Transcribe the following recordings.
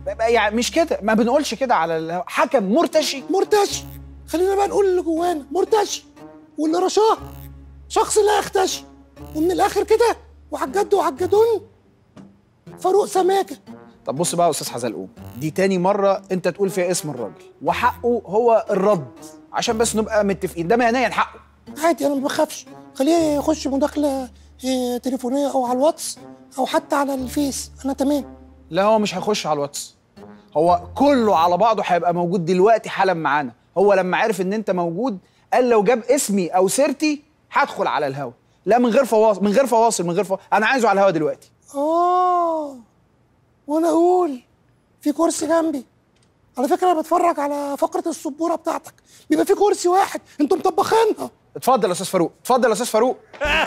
يعني مش كده ما بنقولش كده على الهوا. حكم مرتشي مرتشي خلينا بقى نقول اللي جوانا مرتشي واللي رشاه شخص لا يختشي ومن الاخر كده وعلى الجد وعلى الجدون فاروق سماكه طب بص بقى يا استاذ حزلقوم دي تاني مره انت تقول فيها اسم الراجل وحقه هو الرد عشان بس نبقى متفقين ده مهنيا حقه عادي انا ما بخافش خليه يخش مداخله إيه، تليفونيه او على الواتس او حتى على الفيس انا تمام لا هو مش هيخش على الواتس هو كله على بعضه هيبقى موجود دلوقتي حالا معانا هو لما عرف ان انت موجود قال لو جاب اسمي او سيرتي هدخل على الهوا لا من غير فواصل من غير فواصل من غير فواصل انا عايزه على الهوا دلوقتي اه وانا اقول في كرسي جنبي على فكره انا بتفرج على فقره السبوره بتاعتك بيبقى في كرسي واحد انتوا مطبخينها اتفضل يا استاذ فاروق اتفضل يا استاذ فاروق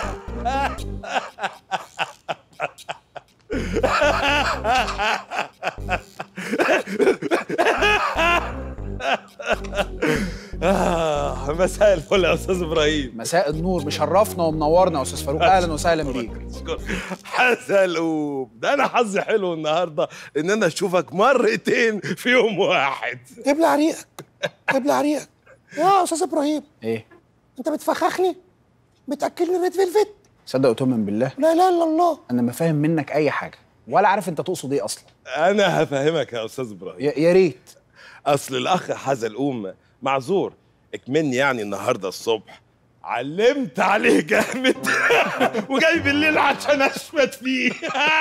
آه مساء الفل يا استاذ ابراهيم مساء النور مشرفنا ومنورنا يا استاذ فاروق اهلا وسهلا بيك حسلقوم ده انا حظي حلو النهارده ان انا اشوفك مرتين في يوم واحد ابلع ريقك ابلع ريقك يا استاذ ابراهيم ايه انت بتفخخني بتاكلني ريد فيلفت صدق وتؤمن بالله لا اله الا الله انا ما فاهم منك اي حاجه ولا عارف انت تقصد ايه اصلا انا هفهمك يا استاذ ابراهيم يا يا ريت اصل الاخ حزلقوم معذور اكمني يعني النهارده الصبح علمت عليه جامد وجاي بالليل عشان اشمت فيه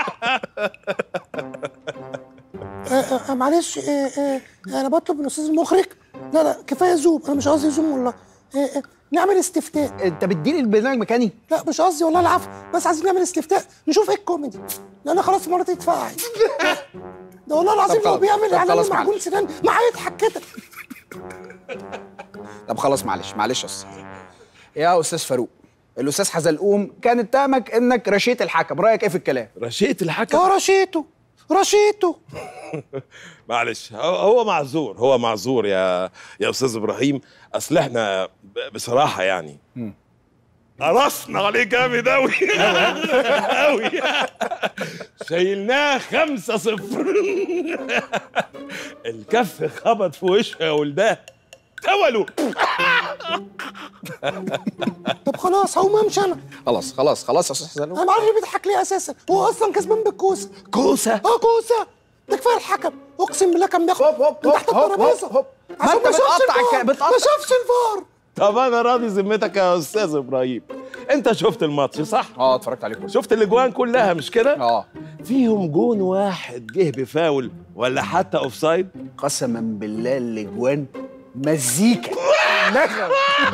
آه، آه، معلش آه، آه، انا بطلب من الاستاذ المخرج لا لا كفايه زوم انا مش قصدي زوم والله آه، آه، نعمل استفتاء انت بتديني البرنامج مكاني لا مش قصدي والله العفو بس عايزين نعمل استفتاء نشوف ايه الكوميدي لان خلاص مراتي اتفقعت ده والله العظيم طب لو خلاص. بيعمل طب اعلان خلاص معجون معلش. سنان ما هيضحك كده طب خلاص معلش معلش يا استاذ يا استاذ فاروق الاستاذ حزلقوم كان اتهمك انك رشيت الحكم رايك ايه في الكلام رشيت الحكم اه رشيته رشيته معلش هو- هو معذور هو معذور يا يا استاذ ابراهيم اصل احنا ب- بصراحه يعني قرصنا عليه جامد قوي قوي شايلناه خمسة صفر الكف خبط في وشه يا ولداه تولوا طب خلاص هقوم امشي انا خلاص خلاص خلاص يا استاذ حزلقوم انا ما اعرفش بيضحك ليه اساسا هو اصلا كسبان بالكوسه كوسه اه كوسه ده كفايه الحكم اقسم بالله كان بياخد هوب هوب من تحت هوب هوب الترابيزه هوب. ما عشان انت ما شافش بتقطع الفار الك- بتقطع. ما شافش الفار طب انا راضي ذمتك يا استاذ ابراهيم انت شفت الماتش صح اه اتفرجت عليه كله شفت الاجوان كلها مش كده اه فيهم جون واحد جه بفاول ولا حتى اوفسايد قسما بالله الاجوان مزيكا نغم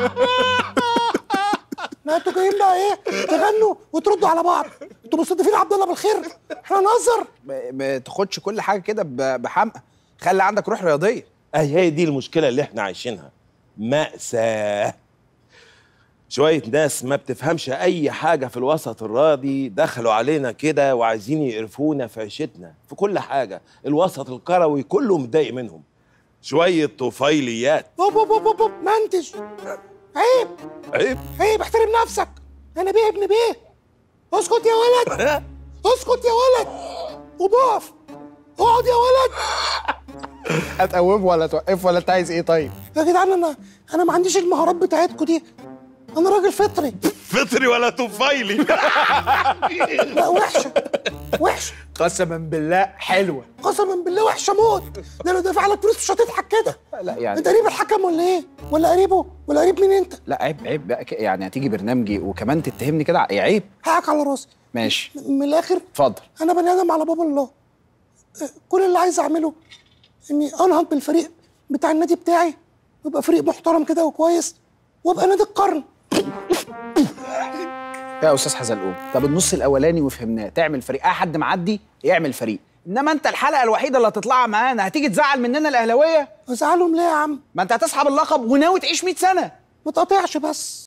ما انتوا جايين بقى ايه تغنوا وتردوا على بعض انتوا مستضيفين عبد الله بالخير احنا نهزر ما- ما تاخدش كل حاجه كده ب- بحمقى خلي عندك روح رياضيه اهي هي دي المشكله اللي احنا عايشينها مأساة شوية ناس ما بتفهمش أي حاجة في الوسط الرياضي دخلوا علينا كده وعايزين يقرفونا في عيشتنا في كل حاجة الوسط الكروي كله متضايق منهم شوية طفيليات بوب بوب بوب بوب منتج عيب عيب عيب احترم نفسك انا بيه ابن بيه اسكت يا ولد اسكت يا ولد وبقف اقعد يا ولد هتقوم ولا توقف ولا انت عايز ايه طيب يا جدعان انا انا ما عنديش المهارات بتاعتكم دي انا راجل فطري فطري ولا طفيلي لا وحشه وحشه قسما بالله حلوه قسما بالله وحشه موت ده لو دافع لك فلوس مش هتضحك كده لا يعني انت قريب الحكم ولا ايه ولا قريبه ولا قريب مين انت لا عيب عيب بقى ك- يعني هتيجي برنامجي وكمان تتهمني كده يا عيب حقك على راسي ماشي من الاخر اتفضل انا بني ادم على باب الله أه، كل اللي عايز اعمله اني انهض بالفريق بتاع النادي بتاعي ويبقى فريق محترم كده وكويس وابقى نادي القرن يا استاذ حزلقوم طب النص الاولاني وفهمناه تعمل فريق اي حد معدي يعمل فريق انما انت الحلقه الوحيده اللي هتطلعها معانا هتيجي تزعل مننا الاهلاويه ازعلهم ليه يا عم ما انت هتسحب اللقب وناوي تعيش 100 سنه ما تقاطعش بس